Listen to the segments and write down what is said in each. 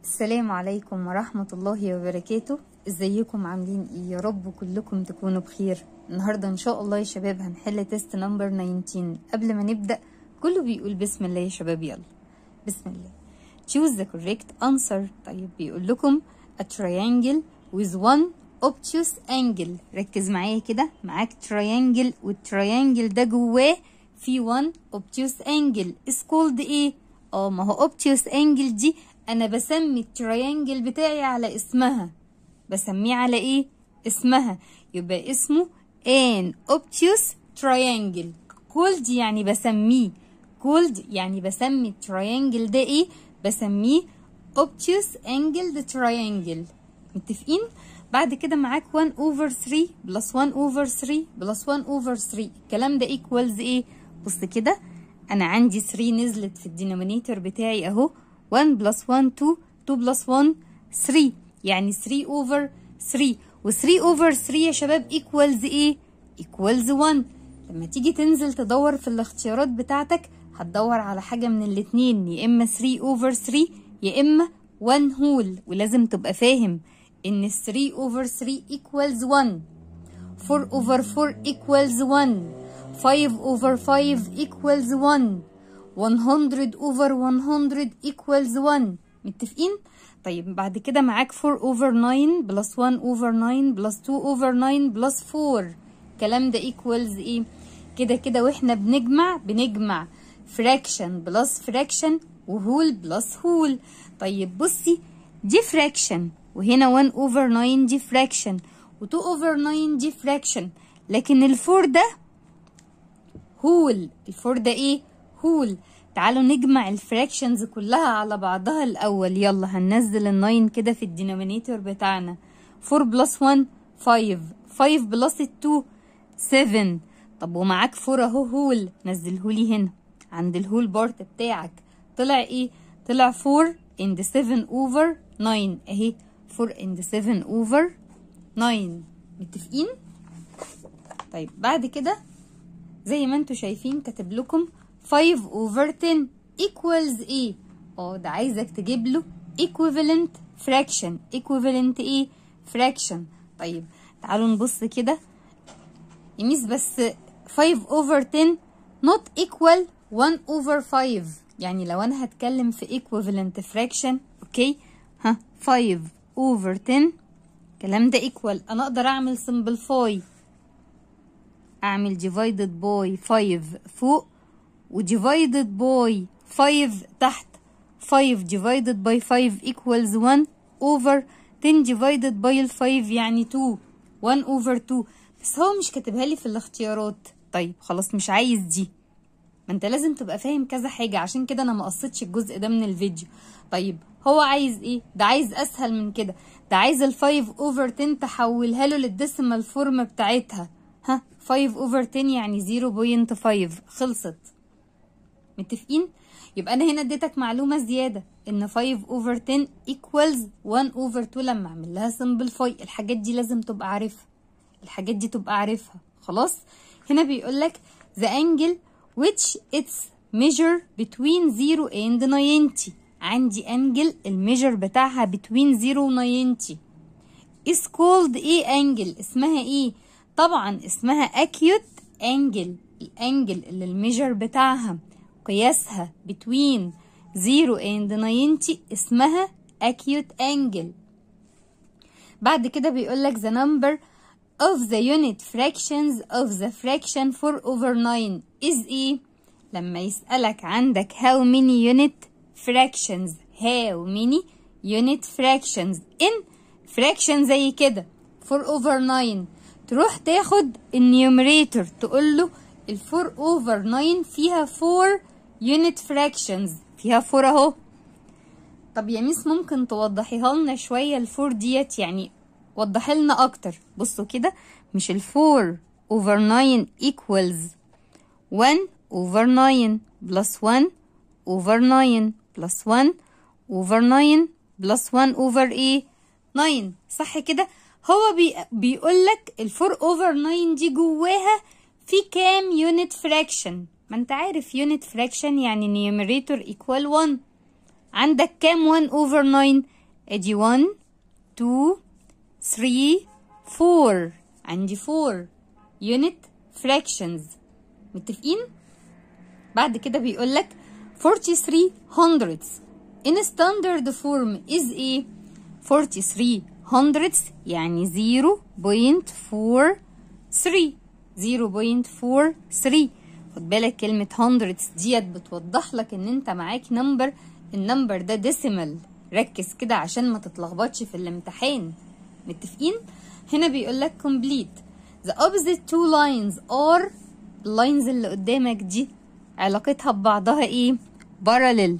السلام عليكم ورحمة الله وبركاته ازيكم عاملين ايه يا رب كلكم تكونوا بخير النهاردة ان شاء الله يا شباب هنحل تيست نمبر 19 قبل ما نبدأ كله بيقول بسم الله يا شباب يلا بسم الله choose the correct answer طيب بيقول لكم a triangle with one obtuse angle ركز معايا كده معاك triangle والتريانجل ده جواه في one obtuse angle is called ايه اه ما هو obtuse angle دي انا بسمي التريانجل بتاعي على اسمها بسميه على ايه اسمها يبقى اسمه an obtuse triangle called يعني بسميه called يعني بسمي التريانجل ده ايه بسميه obtuse angled triangle متفقين بعد كده معاك 1 over 3 plus 1 over 3 plus 1 over 3 الكلام ده equals ايه بص كده انا عندي 3 نزلت في الدينومينيتور بتاعي اهو 1 plus 1 2 2 plus 1 3 يعني 3 over 3 و 3 over 3 يا شباب equals ايه equals 1 لما تيجي تنزل تدور في الاختيارات بتاعتك هتدور على حاجة من الاتنين يا إما 3 over 3 يا إما 1 whole ولازم تبقى فاهم إن 3 over 3 equals 1 4 over 4 equals 1 5 over 5 equals 1 100 over 100 equals 1 متفقين؟ طيب بعد كده معاك 4 over 9 plus 1 over 9 plus 2 over 9 plus 4 الكلام ده equals ايه؟ كده كده واحنا بنجمع بنجمع fraction plus fraction وهول plus هول طيب بصي دي fraction وهنا 1 over 9 دي fraction و2 over 9 دي fraction لكن الفور ده هول الفور ده ايه هول تعالوا نجمع الفراكشنز كلها على بعضها الاول يلا هننزل الناين كده في الدينومينيتور بتاعنا 4 بلس 1 5 5 بلس 2 7 طب ومعاك 4 اهو هول نزلهولي هنا عند الهول بارت بتاعك طلع ايه طلع 4 and 7 over 9 اهي 4 and 7 over 9 متفقين طيب بعد كده زي ما انتوا شايفين كاتب لكم 5 over 10 equals ايه اه ده عايزك تجيب له equivalent fraction equivalent ايه fraction طيب تعالوا نبص كده يميس بس 5 over 10 not equal 1 over 5 يعني لو انا هتكلم في equivalent fraction اوكي ها 5 over 10 الكلام ده equal انا اقدر اعمل simplify اعمل divided by 5 فوق و divided by 5 تحت 5 divided by 5 equals 1 over 10 divided by ال 5 يعني 2 1 over 2 بس هو مش كاتبها لي في الاختيارات طيب خلاص مش عايز دي ما انت لازم تبقى فاهم كذا حاجة عشان كده انا ما قصيتش الجزء ده من الفيديو طيب هو عايز ايه ده عايز اسهل من كده ده عايز ال 5 over 10 تحولها له للديسيمال فورم بتاعتها ها 5 over 10 يعني 0.5 خلصت متفقين يبقى انا هنا اديتك معلومه زياده ان 5 over 10 equals 1 over 2 لما اعمل لها simplify الحاجات دي لازم تبقى عارفها الحاجات دي تبقى عارفها خلاص هنا بيقول لك the angle which its measure between 0 and 90 عندي انجل الميجر بتاعها between 0 و 90 is called ايه انجل اسمها ايه طبعا اسمها acute angle الانجل اللي الميجر بتاعها قياسها between 0 and 90 اسمها acute angle بعد كده بيقول لك the number of the unit fractions of the fraction 4 over 9 is ايه لما يسألك عندك how many unit fractions how many unit fractions in fraction زي كده 4 over 9 تروح تاخد النيومريتور تقول له ال 4 over 9 فيها 4 unit fractions فيها 4 اهو طب يا ميس ممكن توضحيها لنا شويه الفور ديت يعني وضحي لنا اكتر بصوا كده مش ال 4 over 9 equals 1 over 9 plus 1 over 9 plus 1 over 9 plus 1 over ايه 9 صح كده هو بي بيقول لك ال 4 over 9 دي جواها في كام يونت فراكشن ما انت عارف يونت فراكشن يعني numerator equal 1 عندك كام 1 over 9 ادي 1 2 3 4 عندي 4 unit fractions متفقين بعد كده بيقول لك 43 hundredths in standard form is ايه 43 hundredths يعني 0.43 0.43 خد بالك كلمة hundredths ديت بتوضح لك ان انت معاك نمبر النمبر ده ديسيمال ركز كده عشان ما تتلخبطش في الامتحان متفقين هنا بيقول لك complete the opposite two lines are اللاينز اللي قدامك دي علاقتها ببعضها ايه parallel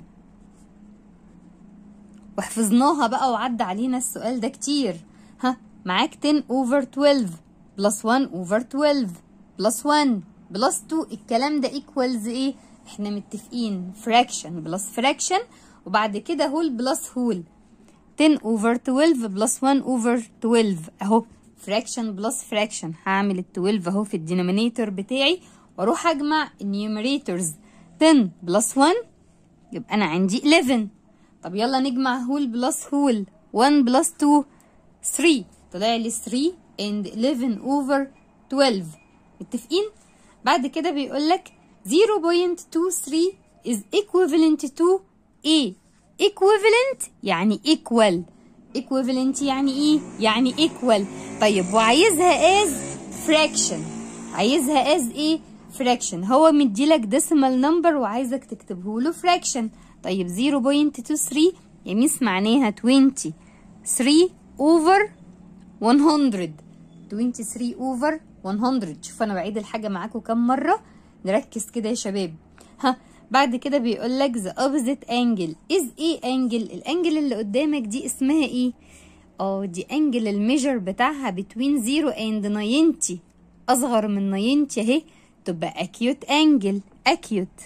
وحفظناها بقى وعدى علينا السؤال ده كتير ها معاك 10 over 12 plus 1 over 12 plus 1 plus 2 الكلام ده equals ايه احنا متفقين fraction plus fraction وبعد كده هول بلس هول 10 over 12 plus 1 over 12 اهو fraction بلس fraction هعمل ال 12 اهو في الدينومينيتور بتاعي واروح اجمع النيوميريتورز 10 بلس 1 يبقى انا عندي 11 طب يلا نجمع هول بلس هول 1 بلس 2 3 طلع لي 3 and 11 over 12 متفقين بعد كده بيقول لك 0.23 is equivalent to A equivalent يعني equal equivalent يعني ايه يعني equal طيب وعايزها as fraction عايزها as ايه fraction هو مديلك decimal number وعايزك تكتبه له fraction طيب 0.23 يميس معناها 23 over 100 23 over 100 شوف انا بعيد الحاجه معاكم كام مره نركز كده يا شباب ها بعد كده بيقول لك the opposite angle is ايه angle الانجل اللي قدامك دي اسمها ايه اه دي انجل الميجر بتاعها between 0 and 90 اصغر من 90 اهي تبقى acute angle acute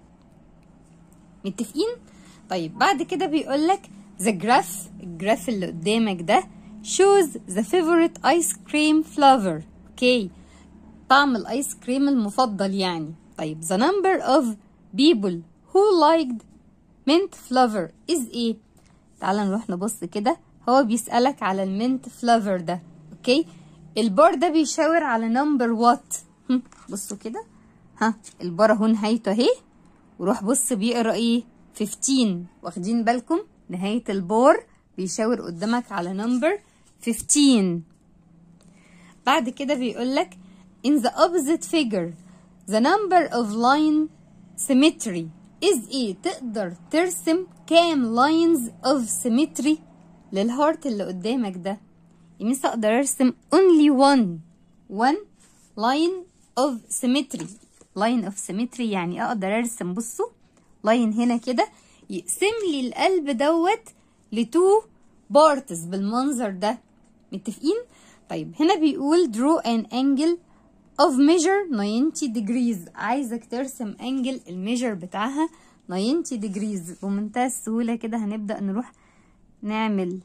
متفقين طيب بعد كده بيقول لك the graph الجراف اللي قدامك ده shows the favorite ice cream flavor اوكي طعم الايس كريم المفضل يعني طيب the number of people who liked mint flavor is ايه تعال نروح نبص كده هو بيسألك على المنت فلافر ده اوكي البار ده بيشاور على نمبر وات بصوا كده ها البار اهو نهايته اهي وروح بص بيقرا ايه 15 واخدين بالكم نهاية البار بيشاور قدامك على نمبر 15 بعد كده بيقول لك in the opposite figure the number of line symmetry is ايه تقدر ترسم كام lines of symmetry للهارت اللي قدامك ده يمس اقدر ارسم only one one line of symmetry line of symmetry يعني اقدر ارسم بصوا لاين هنا كده يقسم لي القلب دوت لتو بارتس بالمنظر ده متفقين طيب هنا بيقول draw an angle of measure 90 degrees عايزك ترسم انجل الميجر بتاعها 90 degrees بمنتهى السهولة كده هنبدأ نروح نعمل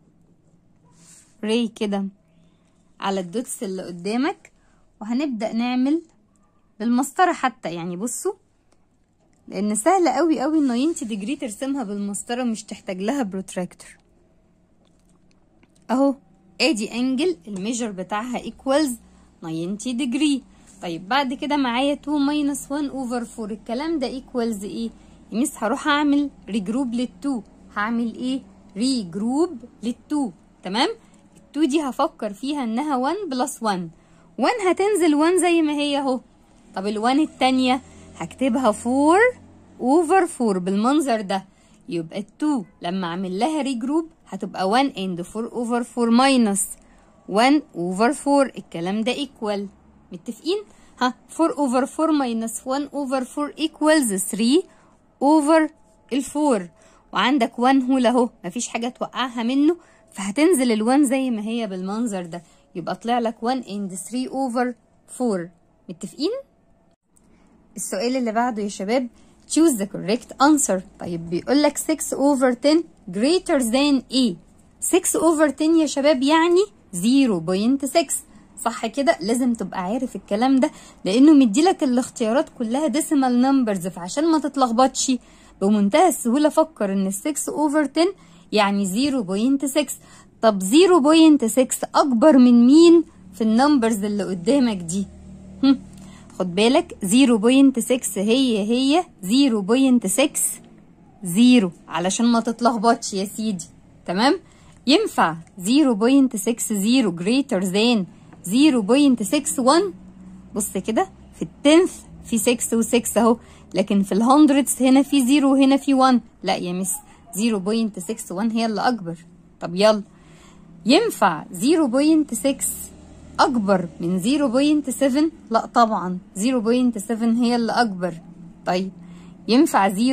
ري كده على الدوتس اللي قدامك وهنبدأ نعمل بالمسطرة حتى يعني بصوا لان سهل قوي قوي ال 90 ديجري ترسمها بالمسطره مش تحتاج لها بروتراكتور اهو ادي انجل الميجر بتاعها ايكوالز 90 ديجري طيب بعد كده معايا 2 ماينس 1 اوفر 4 الكلام ده ايكوالز ايه يمس هروح اعمل ريجروب لل2 هعمل ايه ريجروب لل2 تمام ال2 دي هفكر فيها انها 1 بلس 1 1 هتنزل 1 زي ما هي اهو طب ال1 التانية هكتبها 4 اوفر 4 بالمنظر ده يبقى ال 2 لما اعمل لها ريجروب هتبقى 1 and 4 اوفر 4 ماينس 1 اوفر 4 الكلام ده ايكوال متفقين ها 4 اوفر 4 ماينس 1 اوفر 4 ايكوالز 3 اوفر ال 4 وعندك 1 هول اهو مفيش حاجه توقعها منه فهتنزل ال1 زي ما هي بالمنظر ده يبقى طلع لك 1 and 3 اوفر 4 متفقين السؤال اللي بعده يا شباب choose the correct answer طيب بيقول لك 6 over 10 greater than A 6 over 10 يا شباب يعني 0.6 صح كده لازم تبقى عارف الكلام ده لانه مديلك الاختيارات كلها decimal numbers فعشان ما تتلخبطش بمنتهى السهوله فكر ان ال 6 over 10 يعني 0.6 طب 0.6 اكبر من مين في النمبرز اللي قدامك دي هم. خد بالك 0.6 هي هي 0.6 0 علشان ما تتلخبطش يا سيدي تمام ينفع 0.60 greater than 0.61 بص كده في التنث في 6 و6 اهو لكن في الهندردز هنا في 0 وهنا في 1 لا يا مس 0.61 هي اللي اكبر طب يلا ينفع 0.6 اكبر من 0.7 لا طبعا 0.7 هي اللي اكبر طيب ينفع 0.60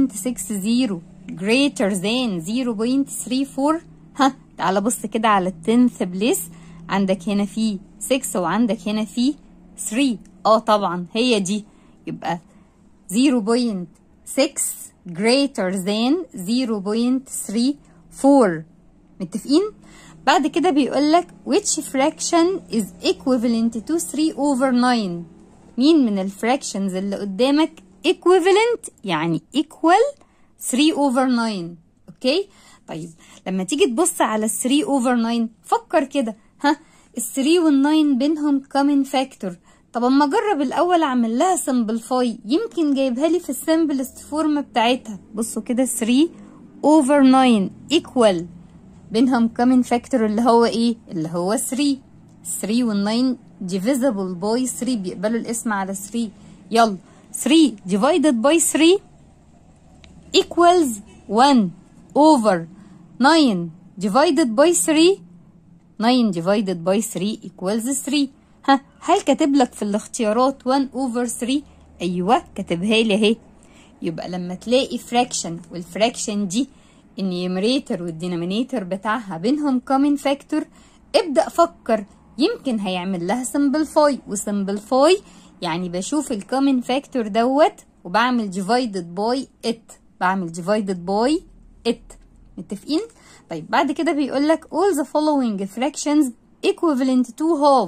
greater than 0.34 ها تعال بص كده على التنث بليس عندك هنا في 6 وعندك هنا في 3 اه طبعا هي دي يبقى 0.6 greater than 0.34 متفقين؟ بعد كده بيقول لك which fraction is equivalent to 3 over 9 مين من الفراكشنز اللي قدامك equivalent يعني equal 3 over 9 اوكي طيب لما تيجي تبص على 3 over 9 فكر كده ها ال 3 وال 9 بينهم common factor طب اما اجرب الاول اعمل لها simplify يمكن جايبها لي في السمبلست فورم بتاعتها بصوا كده 3 over 9 equal بينهم common factor اللي هو ايه اللي هو 3 3 وال 9 divisible by 3 بيقبلوا الاسم على 3 يلا 3 divided by 3 equals 1 over 9 divided by 3 9 divided by 3 equals 3 ها هل كاتب لك في الاختيارات 1 over 3 ايوه كاتبها لي اهي يبقى لما تلاقي fraction والفراكشن دي النيومريتور والدينومينيتور بتاعها بينهم common factor ابدأ فكر يمكن هيعمل لها simplify وsimplify يعني بشوف الكومن فاكتور دوت وبعمل divided by it بعمل divided by it متفقين؟ طيب بعد كده بيقول لك all the following fractions equivalent to half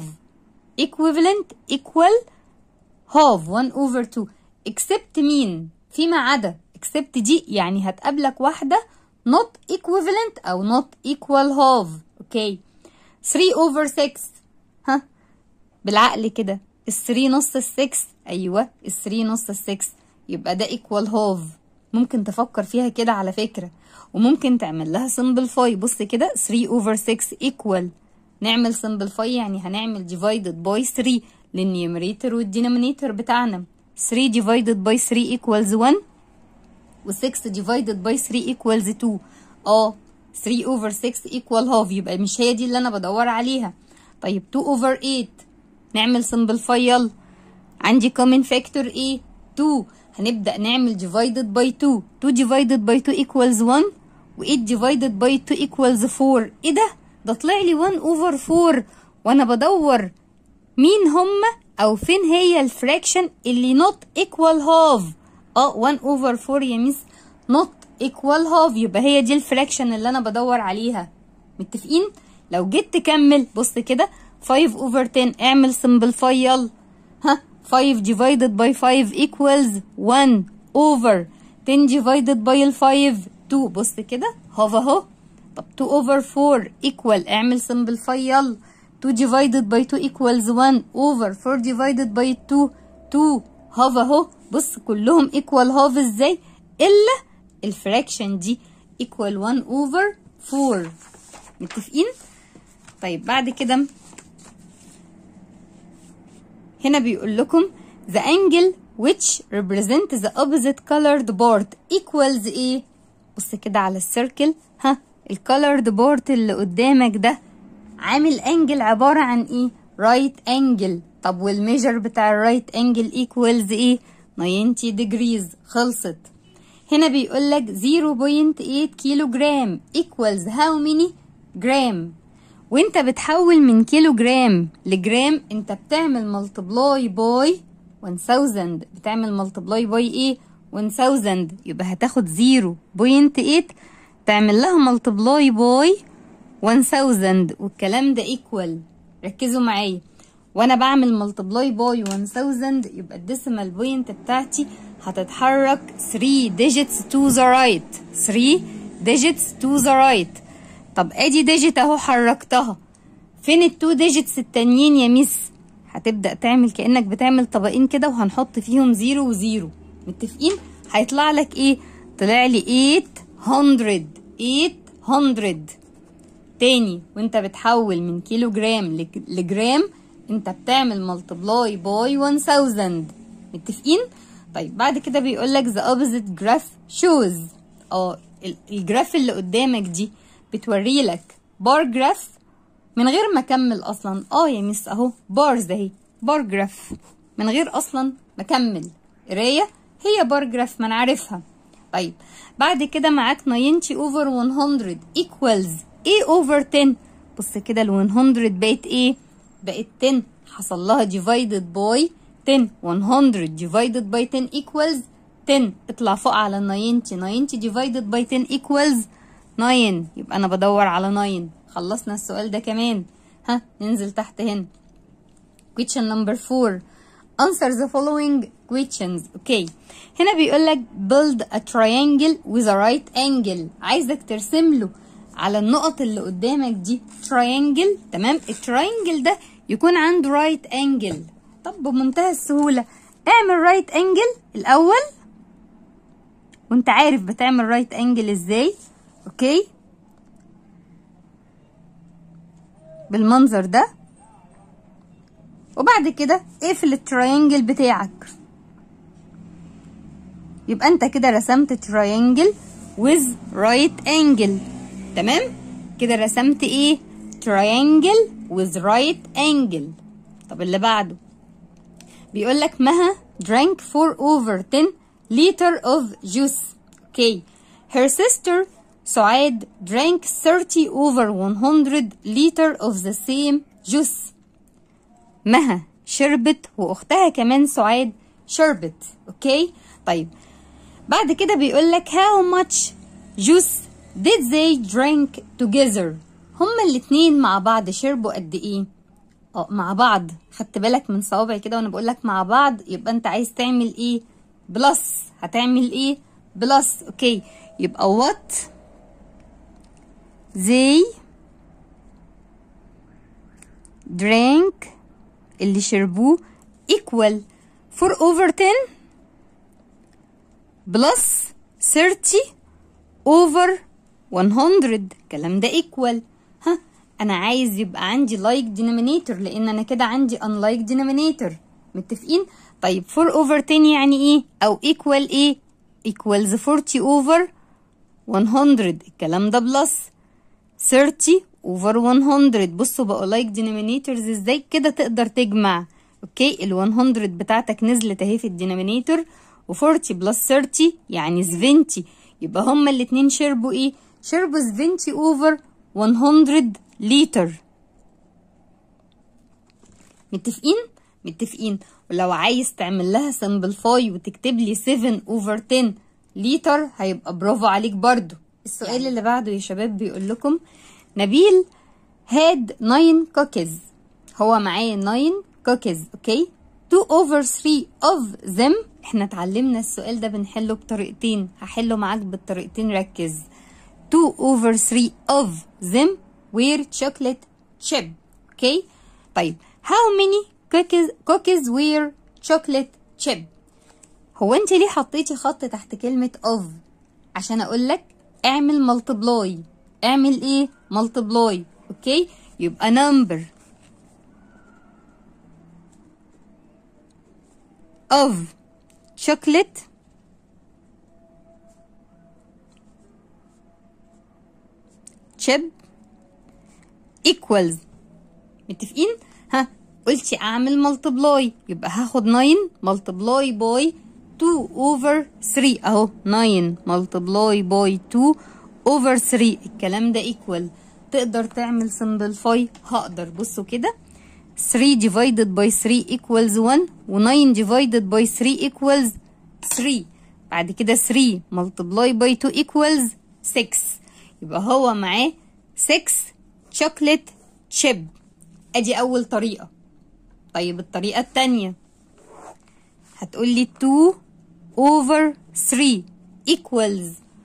equivalent equal half 1 over 2 except مين؟ فيما عدا except دي يعني هتقابلك واحدة not equivalent أو not equal half اوكي 3 over 6 ها بالعقل كده ال 3 نص ال 6 ايوه ال 3 نص ال 6 يبقى ده equal half ممكن تفكر فيها كده على فكرة وممكن تعمل لها simplify بص كده 3 over 6 equal نعمل simplify يعني هنعمل divided by 3 للنيومريتور والدينومينيتور بتاعنا 3 divided by 3 equals 1 و 6 divided by 3 equals 2 اه 3 over 6 equal half يبقى مش هي دي اللي انا بدور عليها طيب 2 over 8 نعمل simplify يلا عندي common factor ايه 2 هنبدأ نعمل divided by 2 2 divided by 2 equals 1 و 8 divided by 2 equals 4 ايه ده ده طلع لي 1 over 4 وانا بدور مين هم او فين هي الفراكشن اللي not equal half اه 1 over 4 يا ميس not equal half يبقى هي دي الفراكشن اللي انا بدور عليها متفقين لو جيت تكمل بص كده 5 over 10 اعمل simplify يلا ها 5 divided by 5 equals 1 over 10 divided by ال 5 2 بص كده هاف اهو طب 2 over 4 equal اعمل simplify يلا 2 divided by 2 equals 1 over 4 divided by 2 2 هاف اهو بص كلهم equal half ازاي الا الفراكشن دي equal 1 over 4 متفقين طيب بعد كده هنا بيقول لكم the angle which represent the opposite colored part equals ايه بص كده على السيركل ها الكولرد بارت اللي قدامك ده عامل انجل عبارة عن ايه right angle طب والميجر بتاع الرايت انجل equals ايه 90 degrees خلصت هنا بيقول لك 0.8 كيلو جرام equals how many جرام وانت بتحول من كيلو جرام لجرام انت بتعمل ملتبلاي باي 1000 بتعمل ملتبلاي باي ايه 1000 يبقى هتاخد 0.8 تعمل لها ملتبلاي باي 1000 والكلام ده ايكوال ركزوا معايا وانا بعمل ملتبلاي باي 1000 يبقى الديسيمال بوينت بتاعتي هتتحرك 3 digits to the right 3 digits to the right طب ادي ديجيت اهو حركتها فين التو ديجيتس التانيين يا ميس هتبدأ تعمل كأنك بتعمل طبقين كده وهنحط فيهم زيرو وزيرو متفقين هيطلع لك ايه طلع لي 800 800 تاني وانت بتحول من كيلو جرام لج- لجرام انت بتعمل ملتبلاي باي 1000 متفقين طيب بعد كده بيقول لك the opposite graph shows اه ال- الجراف اللي قدامك دي بتوري لك بار جراف من غير ما اكمل اصلا اه يا مس اهو بارز اهي بار جراف من غير اصلا ما اكمل قرايه هي بار جراف ما انا عارفها طيب بعد كده معاك 90 اوفر 100 equals ايه اوفر 10 بص كده ال 100 بقت ايه بقت 10 حصل لها divided by 10 100 divided by 10 equals 10 اطلع فوق على 90 90 divided by 10 equals 9 يبقى انا بدور على 9 خلصنا السؤال ده كمان ها ننزل تحت هنا question number 4 answer the following questions اوكي هنا بيقول لك build a triangle with a right angle عايزك ترسم له على النقط اللي قدامك دي triangle تمام التراينجل ده يكون عنده right angle طب بمنتهى السهولة اعمل right angle الأول وانت عارف بتعمل right angle ازاي اوكي بالمنظر ده وبعد كده اقفل التراينجل بتاعك يبقى انت كده رسمت تراينجل with right angle تمام كده رسمت ايه تراينجل with right angle طب اللي بعده بيقول لك مها drank 4 over 10 liter of juice okay her sister سعاد drank 30 over 100 liter of the same juice مها شربت واختها كمان سعاد شربت اوكي طيب بعد كده بيقول لك how much juice did they drink together هما الاتنين مع بعض شربوا قد ايه اه مع بعض خدت بالك من صوابعي كده وانا بقول لك مع بعض يبقى انت عايز تعمل ايه بلس هتعمل ايه بلس اوكي يبقى what they drank اللي شربوه equal 4 over 10 plus 30 over 100 الكلام ده equal ها انا عايز يبقى عندي like denominator لان انا كده عندي unlike denominator متفقين طيب 4 over 10 يعني ايه او equal ايه equals 40 over 100 الكلام ده بلس 30 over 100 بصوا بقوا لايك denominators ازاي كده تقدر تجمع اوكي ال 100 بتاعتك نزلت اهي في الدينومينيتور و40 بلس 30 يعني 70 يبقى هما الاتنين شربوا ايه شربوا 70 over 100 لتر متفقين متفقين ولو عايز تعمل لها سمبلفاي وتكتب لي 7 over 10 لتر هيبقى برافو عليك برضو السؤال يعني. اللي بعده يا شباب بيقول لكم نبيل had 9 cookies هو معاه 9 cookies اوكي 2 over 3 of them احنا اتعلمنا السؤال ده بنحله بطريقتين هحله معاك بالطريقتين ركز 2 over 3 of them were chocolate chip اوكي طيب how many cookies cookies were chocolate chip هو انت ليه حطيتي خط تحت كلمة of عشان اقول لك اعمل ملتبلاي اعمل ايه ملتبلاي اوكي يبقى number of chocolate chip equals متفقين ها قلتي اعمل ملتبلاي يبقى هاخد 9 ملتبلاي باي 2 over 3 اهو 9 ملتبلاي باي 2 over 3 الكلام ده equal تقدر تعمل simplify هقدر بصوا كده 3 divided by 3 equals 1 و 9 divided by 3 equals 3 بعد كده 3 multiply by 2 equals 6 يبقى هو معاه 6 chocolate chip ادي اول طريقة طيب الطريقة التانية هتقولي 2 over 3 equals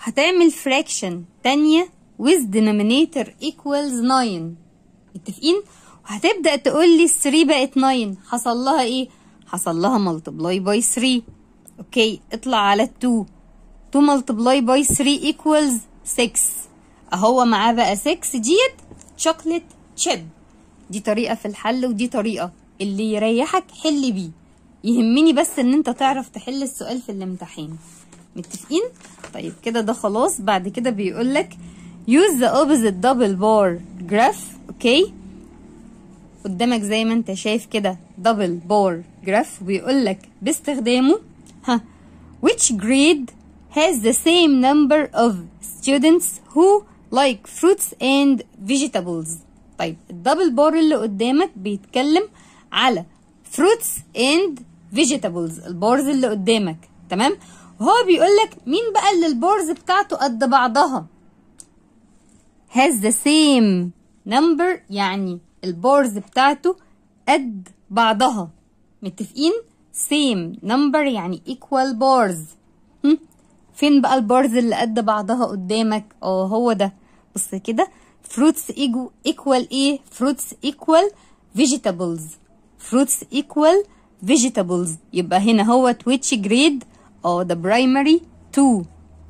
هتعمل fraction تانية with denominator equals 9 متفقين وهتبدأ تقول لي 3 بقت 9 حصل لها ايه حصل لها multiply by 3 اوكي اطلع على 2 2 multiply by 3 equals 6 اهو معاه بقى 6 ديت شوكليت تشيب دي طريقة في الحل ودي طريقة اللي يريحك حل بيه يهمني بس ان انت تعرف تحل السؤال في الامتحان متفقين طيب كده ده خلاص بعد كده بيقولك use the opposite double bar graph اوكي قدامك زي ما انت شايف كده دبل بار جراف وبيقول لك باستخدامه ها which grade has the same number of students who like fruits and vegetables طيب الدبل بار اللي قدامك بيتكلم على fruits and vegetables البارز اللي قدامك تمام وهو بيقول لك مين بقى اللي البارز بتاعته قد بعضها has the same number يعني البارز بتاعته قد بعضها متفقين same number يعني equal bars هم؟ فين بقى البارز اللي قد بعضها قدامك اه هو ده بص كده fruits equal ايه fruits equal vegetables fruits equal vegetables يبقى هنا هو which grade اه the primary 2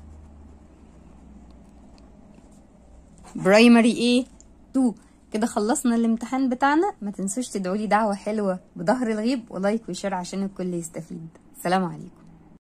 برايمري ايه 2 كده خلصنا الامتحان بتاعنا ما تنسوش تدعوا لي دعوة حلوة بظهر الغيب ولايك وشير عشان الكل يستفيد سلام عليكم